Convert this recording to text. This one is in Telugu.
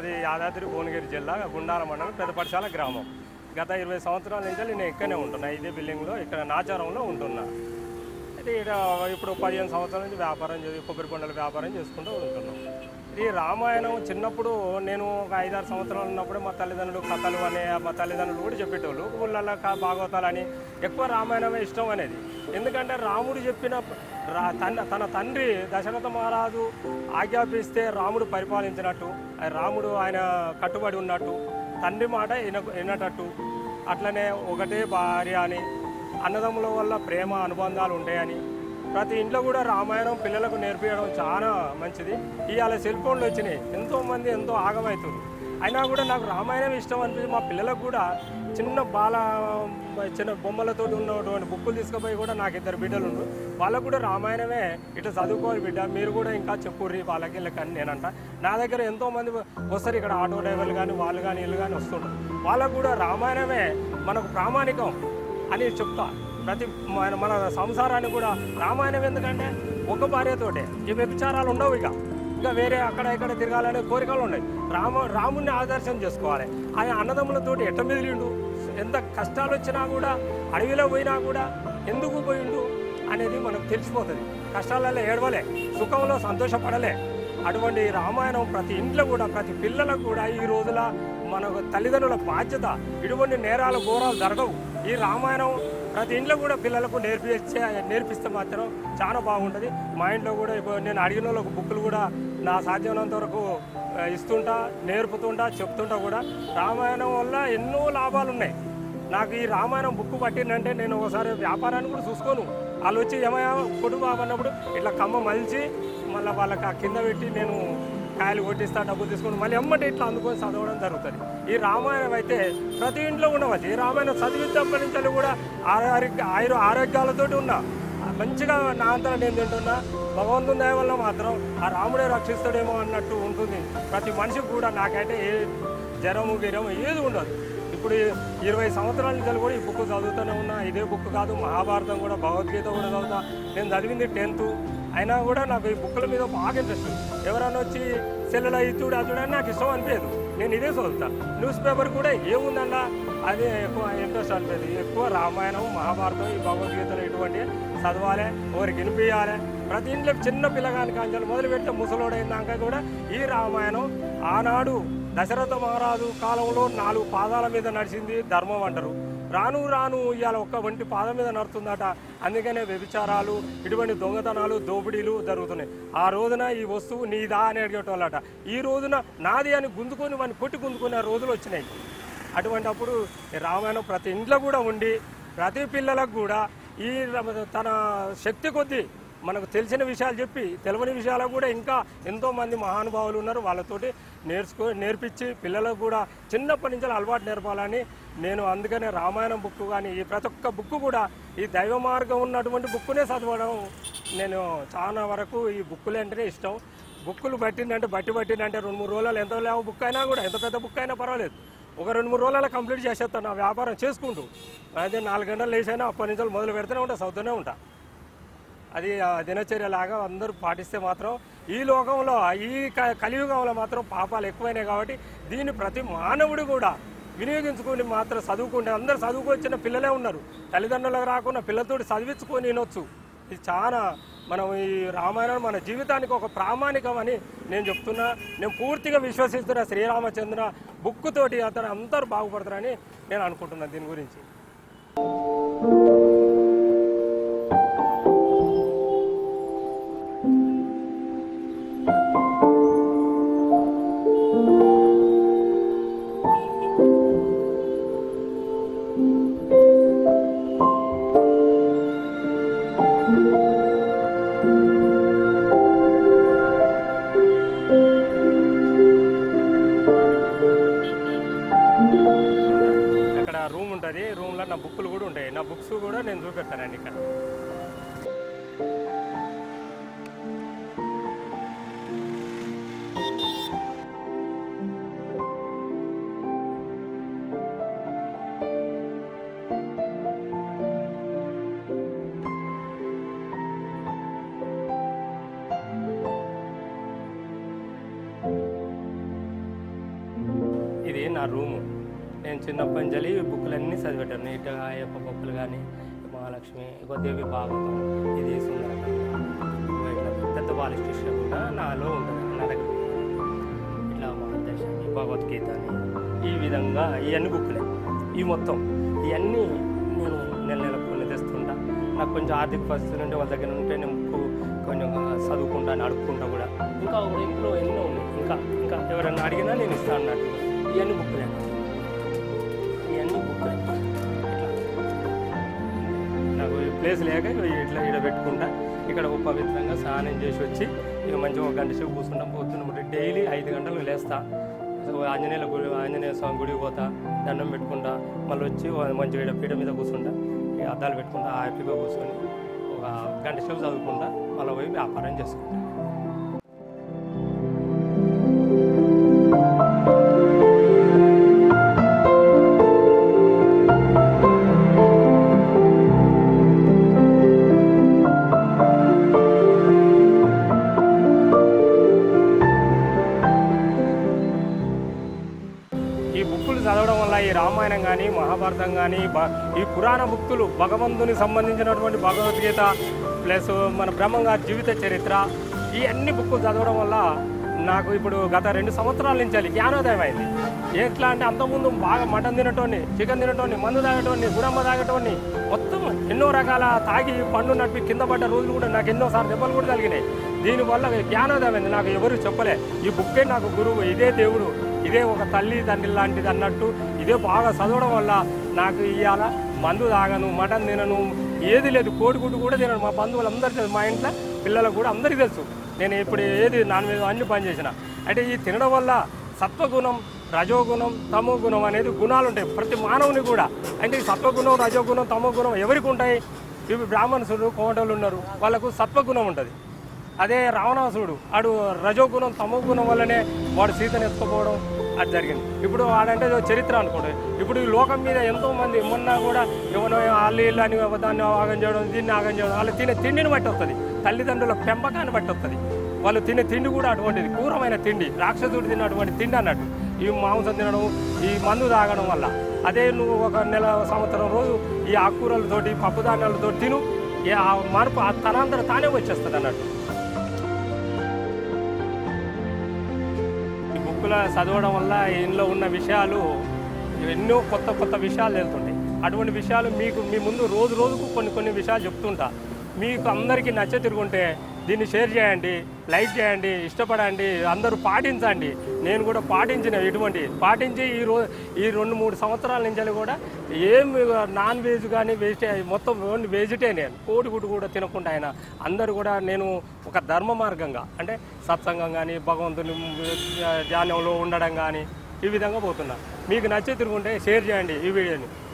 మాది యాదాద్రి భువనగిరి జిల్లా గుండాల మండలం పెద్దపడిశాల గ్రామం గత ఇరవై సంవత్సరాల నుంచి నేను ఇక్కడనే ఉంటున్నా ఇదే బిల్డింగ్లో ఇక్కడ నాచారంలో ఉంటున్నా అయితే ఇక్కడ ఇప్పుడు పదిహేను సంవత్సరాల నుంచి వ్యాపారం చేసి కొబ్బరి బొండల వ్యాపారం చేసుకుంటూ ఉంటున్నాం ఈ రామాయణం చిన్నప్పుడు నేను ఒక ఐదారు సంవత్సరాలు ఉన్నప్పుడు మా తల్లిదండ్రులు కథలు అనే మా తల్లిదండ్రులు కూడా చెప్పేటోళ్ళు ఊళ్ళల్లో కా భాగవతాలని ఎక్కువ రామాయణమే ఇష్టం అనేది ఎందుకంటే రాముడు చెప్పిన రా తన తన తండ్రి దశరథ మహారాజు ఆజ్ఞాపిస్తే రాముడు పరిపాలించినట్టు ఆ రాముడు ఆయన కట్టుబడి ఉన్నట్టు తండ్రి మాట విన వినటట్టు అట్లనే ఒకటే భార్య అని అన్నదమ్ముల వల్ల ప్రేమ అనుబంధాలు ఉంటాయని ప్రతి ఇంట్లో కూడా రామాయణం పిల్లలకు నేర్పించడం చాలా మంచిది ఇవాళ సెల్ ఫోన్లు వచ్చినాయి ఎంతో మంది ఎంతో ఆగమవుతారు అయినా కూడా నాకు రామాయణం ఇష్టం అనిపించి మా పిల్లలకు కూడా చిన్న బాల చిన్న బొమ్మలతో ఉన్నటువంటి బుక్కులు తీసుకుపోయి కూడా నాకు ఇద్దరు బిడ్డలు ఉండు వాళ్ళకు కూడా రామాయణమే ఇట్లా చదువుకోవాలి బిడ్డ మీరు కూడా ఇంకా చెప్పుర్రి వాళ్ళకి వీళ్ళకని నేనంట నా దగ్గర ఎంతో మంది వస్తారు ఇక్కడ ఆటో డ్రైవర్లు కానీ వాళ్ళు కానీ వీళ్ళు కానీ వస్తుంటారు వాళ్ళకు కూడా రామాయణమే మనకు ప్రామాణికం అని చెప్తా ప్రతి మన మన సంసారాన్ని కూడా రామాయణం ఎందుకంటే ఒక భార్యతోటే ఈ వ్యభిచారాలు ఉండవు ఇక ఇంకా వేరే అక్కడ ఇక్కడ తిరగాలనే కోరికలు ఉన్నాయి రామ రాముడిని ఆదర్శం చేసుకోవాలి ఆయన అన్నదమ్ములతోటి ఎట్ట మిదిలిండు ఎంత కష్టాలు వచ్చినా కూడా అడవిలో పోయినా కూడా ఎందుకు పోయిండు అనేది మనకు తెలిసిపోతుంది కష్టాలలో ఏడవలే సుఖంలో సంతోషపడలే అటువంటి రామాయణం ప్రతి ఇంట్లో కూడా ప్రతి పిల్లలకు కూడా ఈ రోజుల మన తల్లిదండ్రుల బాధ్యత ఇటువంటి నేరాలు ఘోరాలు జరగవు ఈ రామాయణం ప్రతి ఇంట్లో కూడా పిల్లలకు నేర్పించే నేర్పిస్తే మాత్రం చాలా బాగుంటుంది మా ఇంట్లో కూడా ఇప్పుడు నేను అడిగిన వాళ్ళకు బుక్కులు కూడా నా సాధ్యమైనంత వరకు ఆ, ఇస్తుంటా నేర్పుతుంటా చెప్తుంటా కూడా రామాయణం వల్ల ఎన్నో లాభాలు ఉన్నాయి నాకు ఈ రామాయణం బుక్ పట్టిందంటే నేను ఒకసారి వ్యాపారాన్ని కూడా చూసుకోను వాళ్ళు వచ్చి ఏమయ్యా కొడు బాబు అన్నప్పుడు ఇట్లా కమ్మ మలిచి మళ్ళీ వాళ్ళకి ఆ కింద పెట్టి నేను కాయలు కొట్టిస్తా డబ్బులు తీసుకొని మళ్ళీ ఎమ్మటి ఇట్లా అందుకొని చదవడం జరుగుతుంది ఈ రామాయణం అయితే ప్రతి ఇంట్లో ఉండవచ్చు ఈ రామాయణం చదివించప్పటి నుంచి కూడా ఆరోగ్య ఆయుర ఆరోగ్యాలతోటి ఉన్నా మంచిగా నా అంతలో నేను తింటున్నా భగవంతుని దయ వల్ల మాత్రం ఆ రాముడే రక్షిస్తాడేమో అన్నట్టు ఉంటుంది ప్రతి మనిషికి కూడా నాకైతే ఏ జ్వరము గిరము ఏది ఉండదు ఇప్పుడు ఈ ఇరవై సంవత్సరాల నుంచి కూడా ఈ బుక్ చదువుతూనే ఉన్నా ఇదే బుక్ కాదు మహాభారతం కూడా భగవద్గీత కూడా చదువుతా నేను చదివింది టెన్త్ అయినా కూడా నాకు ఈ బుక్కుల మీద బాగా ఇంట్రెస్ట్ ఎవరైనా వచ్చి సెల్లుల ఇచ్చుడు అది చూడని నాకు ఇష్టం అనిపించదు నేను ఇదే చదువుతా న్యూస్ పేపర్ కూడా ఏముందన్నా అదే ఎక్కువ ఇంట్రెస్ట్ అనిపించదు ఎక్కువ రామాయణం మహాభారతం ఈ భగవద్గీతలు ఇటువంటి చదవాలి ఒకరికి వినిపించాలి ప్రతి ఇంట్లో చిన్న పిల్లగాని కాంచాలి మొదలు పెట్టిన ముసలోడైనాక కూడా ఈ రామాయణం ఆనాడు దశరథ మహారాజు కాలంలో నాలుగు పాదాల మీద నడిచింది ధర్మం అంటారు రాను రాను ఇవాళ ఒక్క వంటి పాదం మీద నడుతుందట అందుకనే వ్యభిచారాలు ఇటువంటి దొంగతనాలు దోపిడీలు జరుగుతున్నాయి ఆ రోజున ఈ వస్తువు నీదా అని అడిగేటోళ్ళట ఈ రోజున నాది అని గుంజుకొని వాడిని కొట్టి గుంజుకునే రోజులు వచ్చినాయి అటువంటి అప్పుడు ఈ రామాయణం ప్రతి ఇంట్లో కూడా ఉండి ప్రతి పిల్లలకు కూడా ఈ ర- తన శక్తి కొద్దీ మనకు తెలిసిన విషయాలు చెప్పి తెలియని విషయాలకు కూడా ఇంకా ఎంతో మంది మహానుభావులు ఉన్నారు వాళ్ళతోటి నేర్చుకో నేర్పించి పిల్లలకు కూడా చిన్నప్పటి నుంచి అలవాటు నేర్పాలని నేను అందుకనే రామాయణం బుక్ కానీ ఈ ప్రతి ఒక్క బుక్ కూడా ఈ దైవ మార్గం ఉన్నటువంటి బుక్కునే చదవడం నేను చాలా వరకు ఈ బుక్కులు అంటేనే ఇష్టం బుక్కులు పట్టిందంటే బట్టి పట్టిందంటే రెండు మూడు రోజులు ఎంత లేవు బుక్ అయినా కూడా ఎంత పెద్ద బుక్ అయినా పర్వాలేదు ఒక రెండు మూడు రోజులలో కంప్లీట్ చేసేస్తాను నా వ్యాపారం చేసుకుంటూ అదే నాలుగు గంటలు లేచైనా అప్పటి నుంచి మొదలు పెడుతూనే ఉంటా చదువుతూనే ఉంటా అది ఆ దినచర్య లాగా అందరూ పాటిస్తే మాత్రం ఈ లోకంలో ఈ క- కలియుగంలో మాత్రం పాపాలు ఎక్కువైనాయి కాబట్టి దీన్ని ప్రతి మానవుడు కూడా వినియోగించుకొని మాత్రం చదువుకుంటే అందరు చదువుకొచ్చిన పిల్లలే ఉన్నారు తల్లిదండ్రులకు రాకుండా పిల్లలతోటి చదివించుకొని వినొచ్చు ఇది చాలా మనం ఈ రామాయణం మన జీవితానికి ఒక ప్రామాణికం అని నేను చెప్తున్నా నేను పూర్తిగా విశ్వసిస్తున్నా శ్రీరామచంద్ర బుక్ తోటి అతను అందరూ బాగుపడతారని నేను అనుకుంటున్నాను దీని గురించి అక్కడ రూమ్ ఉంటుంది రూమ్లో నా బుక్కులు కూడా ఉంటాయి నా బుక్స్ కూడా నేను చూపెడతానండి ఇక్కడ నా రూము నేను చిన్నప్పటి నుంచి ఈ బుక్లన్నీ చదివేటాను ఇటు అయ్యప్ప బుక్కులు కానీ మహాలక్ష్మి ఇగో దేవి భాగవతం ఇది సుందరకాండ ఇగో ఇట్లా పెద్ద బాలకృష్ణ కూడా నాలో ఉంటుంది నా దగ్గర ఇట్లా మహాదశాన్ని భగవద్గీత అని ఈ విధంగా ఇవన్నీ బుక్లే ఈ మొత్తం ఇవన్నీ నేను నెల నెల కొన్ని తెస్తుంటా నాకు కొంచెం ఆర్థిక పరిస్థితులు ఉంటే వాళ్ళ దగ్గర ఉంటే నేను బుక్ కొంచెం చదువుకుంటా అడుక్కుంటా కూడా ఇంకా కూడా ఇంట్లో ఎన్నో ఉన్నాయి ఇంకా ఇంకా ఎవరైనా అడిగినా నేను ఇస్తాను అన్నట్టు ఇవన్నీ బుక్లే ఇవన్నీ బుక్లే ఇట్లా నాకు ఈ ప్లేస్ లేక ఇగో ఇట్లా ఇక్కడ పెట్టుకుంటా ఇక్కడ ఒక పవిత్రంగా స్నానం చేసి వచ్చి ఇక మంచిగా ఒక గంట సేపు కూర్చుంటాం పొద్దున్న డైలీ ఐదు గంటలకు లేస్తా అసలు ఆంజనేయుల గుడి ఆంజనేయ స్వామి గుడికి పోతా దండం పెట్టుకుంటా మళ్ళీ వచ్చి ఓ మంచిగా ఈడ పీట మీద కూర్చుంటా ఈ అద్దాలు పెట్టుకుంటా హ్యాపీగా కూర్చొని ఒక గంట సేపు చదువుకుంటా మళ్ళీ పోయి వ్యాపారం చేసుకుంటా ఈ బుక్కులు చదవడం వల్ల ఈ రామాయణం కానీ మహాభారతం కానీ ఈ పురాణ బుక్కులు భగవంతుని సంబంధించినటువంటి భగవద్గీత ప్లస్ మన బ్రహ్మంగారి జీవిత చరిత్ర ఈ అన్ని బుక్కులు చదవడం వల్ల నాకు ఇప్పుడు గత రెండు సంవత్సరాల నుంచి అది జ్ఞానోదయం అయింది ఎట్లా అంటే అంతకుముందు బాగా మటన్ తినటోని చికెన్ తినటోని మందు తాగటోని గుడమ్మ తాగటోని మొత్తం ఎన్నో రకాల తాగి పండు నడిపి కింద పడ్డ రోజులు కూడా నాకు ఎన్నోసార్లు దెబ్బలు కూడా కలిగినాయి దీనివల్ల జ్ఞానోదయం అయింది నాకు ఎవరు చెప్పలే ఈ బుక్కే నాకు గురువు ఇదే దేవుడు ఇదే ఒక తల్లి తండ్రి లాంటిది అన్నట్టు ఇదే బాగా చదవడం వల్ల నాకు ఇవాళ మందు తాగను మటన్ తినను ఏది లేదు కోడిగుడ్డు కూడా తినను మా బంధువులందరూ తెలుసు మా ఇంట్లో పిల్లలకు కూడా అందరికీ తెలుసు నేను ఇప్పుడు ఏది నాన్ వెజ్ అన్ని పని చేసిన అంటే ఈ తినడం వల్ల సత్వగుణం రజోగుణం తమో గుణం అనేది గుణాలు ఉంటాయి ప్రతి మానవుని కూడా అంటే ఈ సత్వగుణం రజోగుణం తమో గుణం ఎవరికి ఉంటాయి ఇవి బ్రాహ్మణసుడు కోమటోళ్ళు ఉన్నారు వాళ్ళకు సత్వగుణం ఉంటుంది అదే రావణాసుడు ఆడు రజోగుణం తమో గుణం వల్లనే వాడు సీతను ఎత్తుకోపోవడం అది జరిగింది ఇప్పుడు వాడంటే ఏదో చరిత్ర అనుకోండి ఇప్పుడు ఈ లోకం మీద ఎంతో మంది మొన్న కూడా ఎవరో వాళ్ళు ఇల్లు అని దాన్ని ఆగం చేయడం దీన్ని ఆగం చేయడం వాళ్ళు తినే తిండిని బట్టి వస్తుంది తల్లిదండ్రుల పెంపకాన్ని బట్టి వస్తుంది వాళ్ళు తినే తిండి కూడా అటువంటిది క్రూరమైన తిండి రాక్షసుడు తిన్నటువంటి తిండి అన్నట్టు ఈ మాంసం తినడం ఈ మందు తాగడం వల్ల అదే నువ్వు ఒక నెల సంవత్సరం రోజు ఈ ఆకుకూరలతోటి పప్పు ధాన్యాలతో తిను ఈ ఆ మార్పు ఆ తనంతర తానే వచ్చేస్తుంది అన్నట్టు ఈ బుక్కుల చదవడం వల్ల ఇందులో ఉన్న విషయాలు ఎన్నో కొత్త కొత్త విషయాలు తెలుతుంటాయి అటువంటి విషయాలు మీకు మీ ముందు రోజు రోజుకు కొన్ని కొన్ని విషయాలు చెప్తుంటా మీకు అందరికీ నచ్చ తిరుగుంటే దీన్ని షేర్ చేయండి లైక్ చేయండి ఇష్టపడండి అందరూ పాటించండి నేను కూడా పాటించిన ఇటువంటి పాటించి ఈ రో ఈ రెండు మూడు సంవత్సరాల నుంచి కూడా ఏం నాన్ వెజ్ కానీ వెజిటే మొత్తం ఓన్లీ వెజిటేరియన్ కోడిగుడ్డు కూడా తినకుండా ఆయన అందరూ కూడా నేను ఒక ధర్మ మార్గంగా అంటే సత్సంగం కానీ భగవంతుని ధ్యానంలో ఉండడం కానీ ఈ విధంగా పోతున్నా మీకు నచ్చే తిరుగుంటే షేర్ చేయండి ఈ వీడియోని